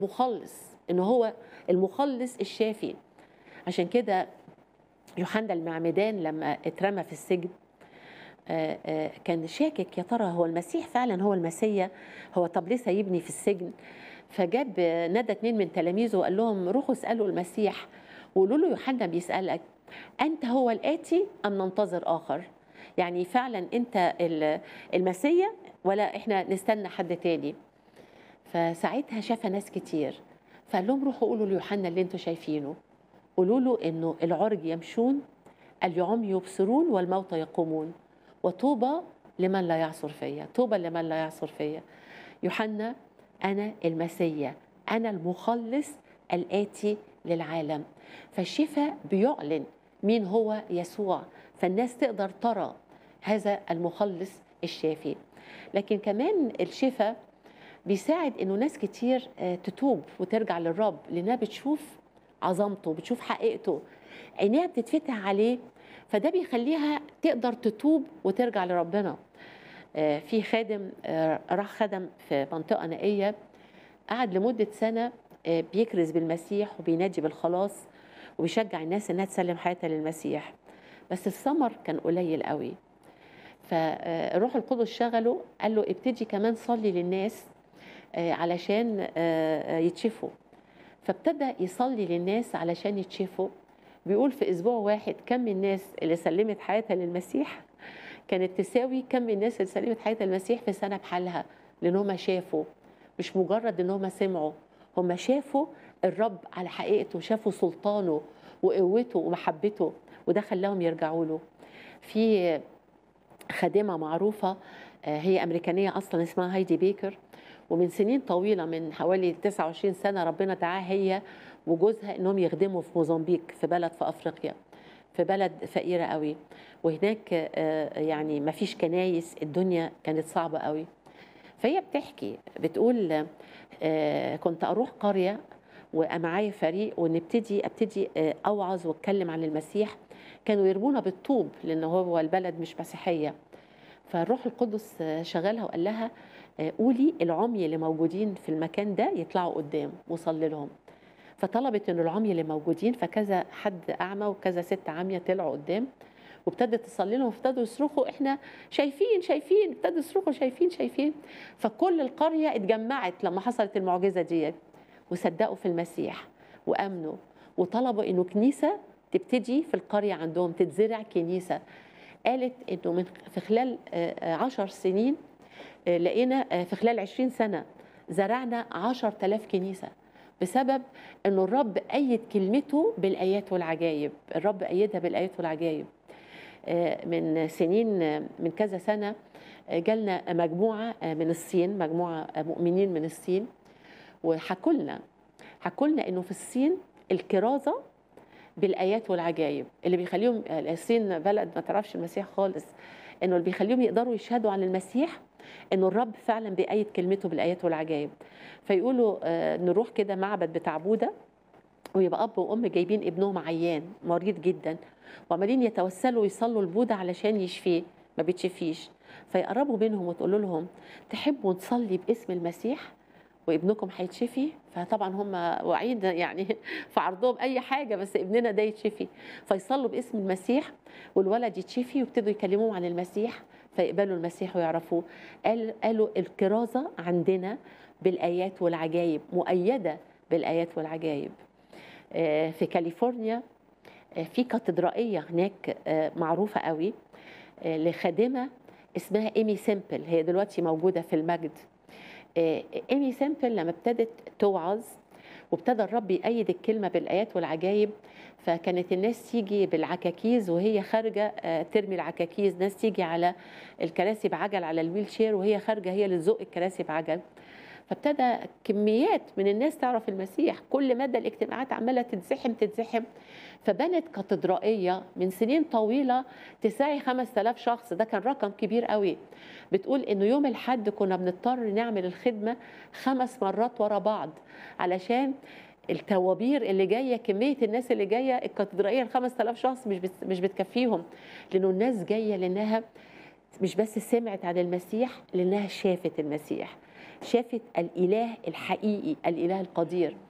مخلص ان هو المخلص الشافي عشان كده يوحنا المعمدان لما اترمى في السجن آه، آه، كان شاكك يا ترى هو المسيح فعلا هو المسيا هو طب ليه سايبني في السجن فجاب آه، نادى اتنين من تلاميذه وقال لهم روحوا اسالوا المسيح وقولوا له يوحنا بيسالك انت هو الاتي ام ننتظر اخر يعني فعلا انت ال- المسيا ولا احنا نستنى حد تاني فساعتها شاف ناس كتير فقال لهم روحوا قولوا ليوحنا اللي انتوا شايفينه قولوا له انه العرج يمشون اليعم يبصرون والموتى يقومون وطوبى لمن لا يعصر فيا طوبى لمن لا يعصر فيا يوحنا انا المسيا انا المخلص الاتي للعالم فالشفاء بيعلن مين هو يسوع فالناس تقدر ترى هذا المخلص الشافي لكن كمان الشفاء بيساعد انه ناس كتير آه، تتوب وترجع للرب لانها بتشوف عظمته بتشوف حقيقته عينيها بتتفتح عليه فده بيخليها تقدر تتوب وترجع لربنا آه، في خادم آه، راح خدم في منطقة نائية قعد لمدة سنة آه، بيكرز بالمسيح وبينادي بالخلاص وبيشجع الناس انها تسلم حياتها للمسيح بس الثمر كان قليل قوي فالروح القدس شغله قال له ابتدي كمان صلي للناس آه، علشان آه، آه، يتشفوا فابتدى يصلي للناس علشان يتشفوا بيقول في اسبوع واحد كم الناس اللي سلمت حياتها للمسيح كانت تساوي كم الناس اللي سلمت حياتها للمسيح في سنه بحالها لان هم شافوا مش مجرد ان هم سمعوا هم شافوا الرب على حقيقته شافوا سلطانه وقوته ومحبته وده خلاهم يرجعوا له في خادمه معروفه آه، هي امريكانيه اصلا اسمها هايدي بيكر ومن سنين طويله من حوالي 29 سنه ربنا دعاها هي وجوزها انهم يخدموا في موزمبيق في بلد في افريقيا في بلد فقيره قوي وهناك آه، يعني ما فيش كنايس الدنيا كانت صعبه قوي فهي بتحكي بتقول آه، كنت اروح قريه ومعايا فريق ونبتدي ابتدي آه، اوعظ واتكلم عن المسيح كانوا يرمونا بالطوب لان هو البلد مش مسيحيه فالروح القدس آه، شغلها وقال لها آه، قولي العمي اللي موجودين في المكان ده يطلعوا قدام وصلي لهم فطلبت ان العمي اللي موجودين فكذا حد اعمى وكذا ست عاميه طلعوا قدام وابتدت تصلي لهم وابتدوا يصرخوا احنا شايفين شايفين ابتدوا يصرخوا شايفين شايفين فكل القريه اتجمعت لما حصلت المعجزه دي وصدقوا في المسيح وامنوا وطلبوا انه كنيسه تبتدي في القريه عندهم تتزرع كنيسه قالت انه من في خلال آه، آه، عشر سنين آه، لقينا آه، في خلال عشرين سنه زرعنا عشر تلاف كنيسه بسبب انه الرب ايد كلمته بالايات والعجائب الرب ايدها بالايات والعجائب آه، من سنين آه، من كذا سنه آه، جالنا مجموعه آه، من الصين مجموعه آه، مؤمنين من الصين وحكوا لنا حكوا لنا انه في الصين الكرازه بالايات والعجائب اللي بيخليهم الصين بلد ما تعرفش المسيح خالص انه اللي بيخليهم يقدروا يشهدوا عن المسيح انه الرب فعلا بيأيد كلمته بالايات والعجائب فيقولوا آه، نروح كده معبد بتاع بوذا ويبقى اب وام جايبين ابنهم عيان مريض جدا وعمالين يتوسلوا ويصلوا لبوذا علشان يشفيه ما بيتشفيش فيقربوا منهم وتقولوا لهم تحبوا نصلي باسم المسيح وابنكم هيتشفي فطبعا هم واعيين يعني في عرضهم اي حاجه بس ابننا ده يتشفي فيصلوا باسم المسيح والولد يتشفي ويبتدوا يكلموه عن المسيح فيقبلوا المسيح ويعرفوه قال قالوا الكرازه عندنا بالايات والعجائب مؤيده بالايات والعجائب آه، في كاليفورنيا آه، في كاتدرائيه هناك آه، معروفه قوي آه، لخادمه اسمها ايمي سيمبل هي دلوقتي موجوده في المجد آه، ايمي سيمبل لما ابتدت توعظ وابتدى الرب يأيد الكلمة بالآيات والعجائب فكانت الناس تيجي بالعكاكيز وهي خارجة آه، ترمي العكاكيز ناس تيجي على الكراسي بعجل على الويل شير وهي خارجة هي اللي تزق الكراسي بعجل فابتدى كميات من الناس تعرف المسيح كل مدى الاجتماعات عمالة تتزحم تتزحم فبنت كاتدرائية من سنين طويلة تساعي 5000 شخص ده كان رقم كبير قوي بتقول انه يوم الحد كنا بنضطر نعمل الخدمة خمس مرات ورا بعض علشان التوابير اللي جايه كميه الناس اللي جايه الكاتدرائيه ال 5000 شخص مش بت- مش بتكفيهم لانه الناس جايه لانها مش بس سمعت عن المسيح لانها شافت المسيح شافت الاله الحقيقي الاله القدير